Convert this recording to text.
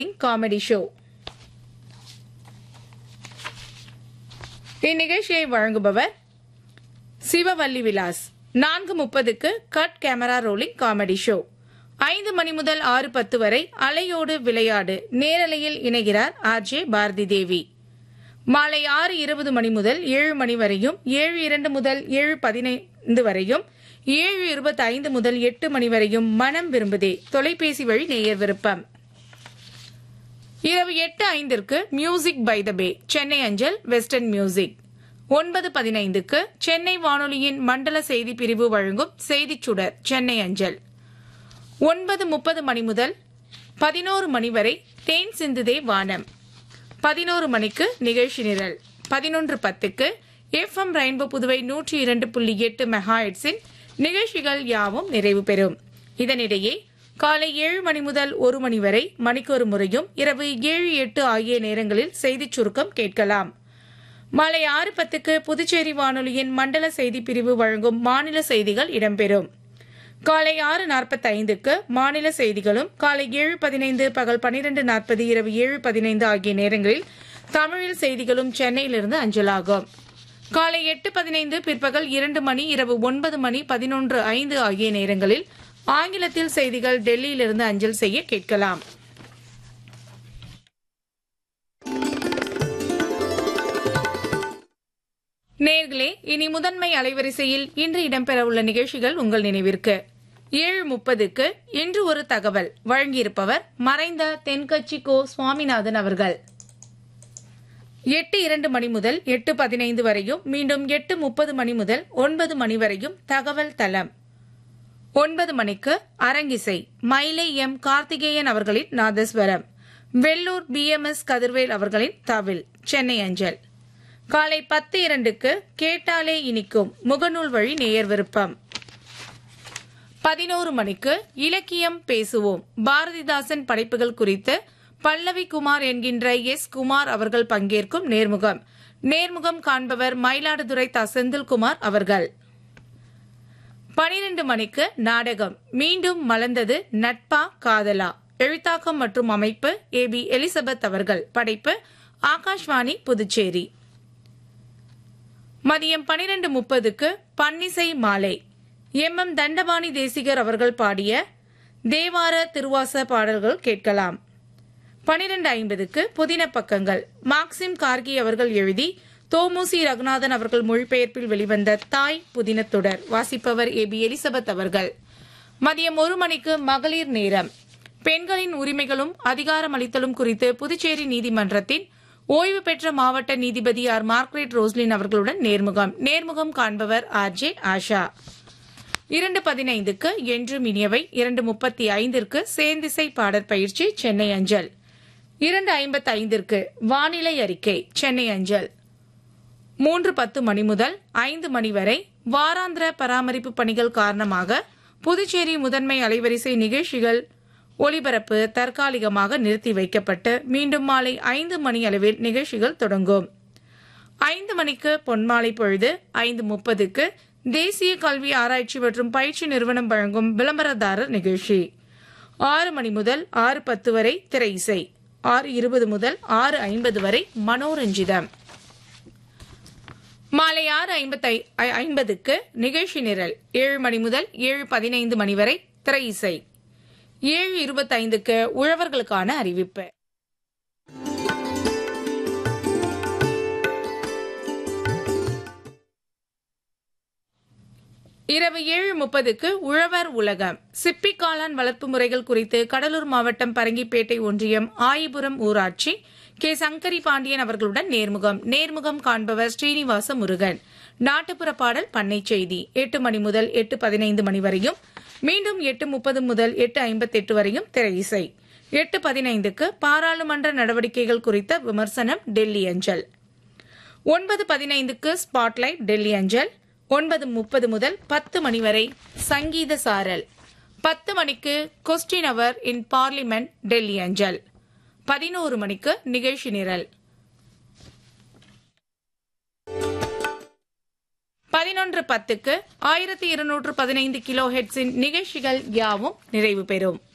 comedy show இந்நிகழ்ச்சியை வழங்குபவர் சிவவல்லி விலாஸ் நான்கு முப்பதுக்கு cut camera rolling comedy show ஐந்து மணி முதல் ஆறு பத்து வரை அலையோடு விளையாடு நேரலையில் இணைகிறார் ஆர் ஜே பாரதி தேவி மாலை ஆறு இருபது மணி முதல் ஏழு மணி வரையும் ஏழு இரண்டு முதல் ஏழு பதினைந்து வரையும் ஏழு இருபத்தி ஐந்து முதல் எட்டு மணி வரையும் மனம் விரும்புதே தொலைபேசி வழி நேயர் விருப்பம் இரவு எட்டு ஐந்திற்கு music by the bay Chennai அஞ்சல் வெஸ்டர்ன் மியூசிக் ஒன்பது பதினைந்துக்கு சென்னை வானொலியின் மண்டல செய்தி பிரிவு வழங்கும் செய்திச் சுடர் சென்னை அஞ்சல் ஒன்பது முப்பது மணி முதல் பதினோரு மணி வரை தேன் சிந்துதே வானம் பதினோரு மணிக்கு நிகழ்ச்சி நிரல் பதினொன்று பத்துக்கு எஃப்எம் ரெயின்போ புதுவை நூற்றி இரண்டு புள்ளி எட்டு மெகாஹெட்ஸின் நிகழ்ச்சிகள் யாவும் நிறைவு பெறும் இதனிடையே காலை ஏழு மணி முதல் ஒரு மணி வரை மணிக்கொரு முறையும் இரவு ஏழு எட்டு ஆகிய நேரங்களில் செய்திச் சுருக்கம் கேட்கலாம் மாலை ஆறு பத்துக்கு புதுச்சேரி வானொலியின் மண்டல செய்தி பிரிவு வழங்கும் மாநில செய்திகள் இடம்பெறும் காலை ஆறு நாற்பத்தி ஐந்துக்கு மாநில செய்திகளும் காலை ஏழு பதினைந்து பகல் பனிரெண்டு நாற்பது இரவு ஏழு பதினைந்து ஆகிய நேரங்களில் தமிழில் செய்திகளும் சென்னையிலிருந்து அஞ்சலாகும் காலை எட்டு பதினைந்து பிற்பகல் இரண்டு மணி இரவு ஒன்பது மணி பதினொன்று ஐந்து ஆகிய நேரங்களில் ஆங்கிலத்தில் செய்திகள் டெல்லியிலிருந்து அஞ்சல் செய்ய கேட்கலாம் நேர்களே இனி முதன்மை அலைவரிசையில் இன்று இடம்பெறவுள்ள நிகழ்ச்சிகள் உங்கள் நினைவிற்கு ஏழு முப்பதுக்கு இன்று ஒரு தகவல் வழங்கியிருப்பவர் மறைந்த தென்கட்சி கோ சுவாமிநாதன் அவர்கள் எட்டு இரண்டு மணி முதல் எட்டு பதினைந்து வரையும் மீண்டும் எட்டு முப்பது மணி முதல் ஒன்பது மணி வரையும் தகவல் தளம் ஒன்பது மணிக்கு அரங்கிசை மயிலை எம் கார்த்திகேயன் அவர்களின் நாதஸ்வரம் வெள்ளூர் பிஎம்எஸ் கதிர்வேல் அவர்களின் தவில் சென்னை அஞ்சல் காலை பத்து இரண்டுக்கு கேட்டாலே இனிக்கும் முகநூல் வழி நேயர் விருப்பம் பதினோரு மணிக்கு இலக்கியம் பேசுவோம் பாரதிதாசன் படைப்புகள் குறித்து பல்லவி குமார் என்கின்ற எஸ் குமார் அவர்கள் பங்கேற்கும் நேர்முகம் நேர்முகம் காண்பவர் மயிலாடுதுறை த செந்தில்குமார் அவர்கள் பனிரெண்டு மணிக்கு நாடகம் மீண்டும் மலர்ந்தது நட்பா காதலா எழுத்தாக்கம் மற்றும் அமைப்பு ஏ பி எலிசபெத் அவர்கள் படைப்பு ஆகாஷ்வாணி புதுச்சேரி மதியம் பனிரெண்டு முப்பதுக்கு பன்னிசை மாலை எம் எம் தண்டபாணி தேசிகர் அவர்கள் பாடிய தேவார திருவாச பாடல்கள் கேட்கலாம் பனிரெண்டு ஐம்பதுக்கு புதின பக்கங்கள் மார்க்சிம் கார்கி அவர்கள் எழுதி தோமுசி ரகுநாதன் அவர்கள் மொழிபெயர்ப்பில் வெளிவந்த தாய் புதினத்தொடர் வாசிப்பவர் ஏ பி எலிசபெத் அவர்கள் மதியம் ஒரு மணிக்கு மகளிர் நேரம் பெண்களின் உரிமைகளும் அதிகாரமளித்தலும் குறித்து புதுச்சேரி நீதிமன்றத்தின் ஓய்வு பெற்ற மாவட்ட நீதிபதி ஆர் மார்க்ரெட் ரோஸ்லின் அவர்களுடன் நேர்முகம் நேர்முகம் காண்பவர் ஆர் ஜே ஆஷா இரண்டு பதினைந்துக்கு என்றும் இனியவை இரண்டு முப்பத்தி ஐந்திற்கு சேந்திசை பாடற் பயிற்சி சென்னை அஞ்சல் இரண்டு ஐம்பத்தி ஐந்திற்கு வானிலை அறிக்கை சென்னை அஞ்சல் மூன்று பத்து மணி முதல் ஐந்து மணி வரை வாராந்திர பராமரிப்பு பணிகள் காரணமாக புதுச்சேரி முதன்மை அலைவரிசை நிகழ்ச்சிகள் ஒலிபரப்பு தற்காலிகமாக நிறுத்தி வைக்கப்பட்டு மீண்டும் மாலை ஐந்து மணி அளவில் நிகழ்ச்சிகள் தொடங்கும் ஐந்து மணிக்கு பொன்மாலை பொழுது ஐந்து முப்பதுக்கு தேசிய கல்வி ஆராய்ச்சி மற்றும் பயிற்சி நிறுவனம் வழங்கும் விளம்பரதாரர் நிகழ்ச்சி ஆறு மணி முதல் ஆறு பத்து வரை திரை இசை ஆறு இருபது முதல் ஆறு ஐம்பது வரை மனோரஞ்சிதம் மாலை ஆறு ஐம்பத்தி ஐம்பதுக்கு நிகழ்ச்சி நிரல் ஏழு மணி முதல் ஏழு பதினைந்து மணி வரை திரை இசை ஏழு இருபத்தைந்துக்கு உழவர்களுக்கான அறிவிப்பு இரவு ஏழு முப்பதுக்கு உழவர் உலகம் சிப்பி காளான் வளர்ப்பு முறைகள் குறித்து கடலூர் மாவட்டம் பரங்கிப்பேட்டை ஒன்றியம் ஆயிபுரம் ஊராட்சி கே சங்கரி பாண்டியன் அவர்களுடன் நேர்முகம் நேர்முகம் காண்பவர் ஸ்ரீனிவாச முருகன் நாட்டுப்புற பாடல் பண்ணை செய்தி எட்டு மணி முதல் எட்டு பதினைந்து மணி வரையும் மீண்டும் எட்டு முப்பது முதல் எட்டு ஐம்பத்தி எட்டு வரையும் திரை இசை எட்டு பதினைந்துக்கு பாராளுமன்ற நடவடிக்கைகள் குறித்த விமர்சனம் டெல்லி அஞ்சல் ஒன்பது பதினைந்துக்கு ஸ்பாட்லைட் டெல்லி அஞ்சல் ஒன்பது முப்பது முதல் பத்து மணி வரை சங்கீத சாரல் பத்து மணிக்கு question hour in parliament Delhi அஞ்சல் பதினோரு மணிக்கு நிகழ்ச்சி நிரல் பதினொன்று பத்துக்கு ஆயிரத்தி இருநூற்று பதினைந்து கிலோ ஹெட்ஸின் நிகழ்ச்சிகள் யாவும் நிறைவு பெறும்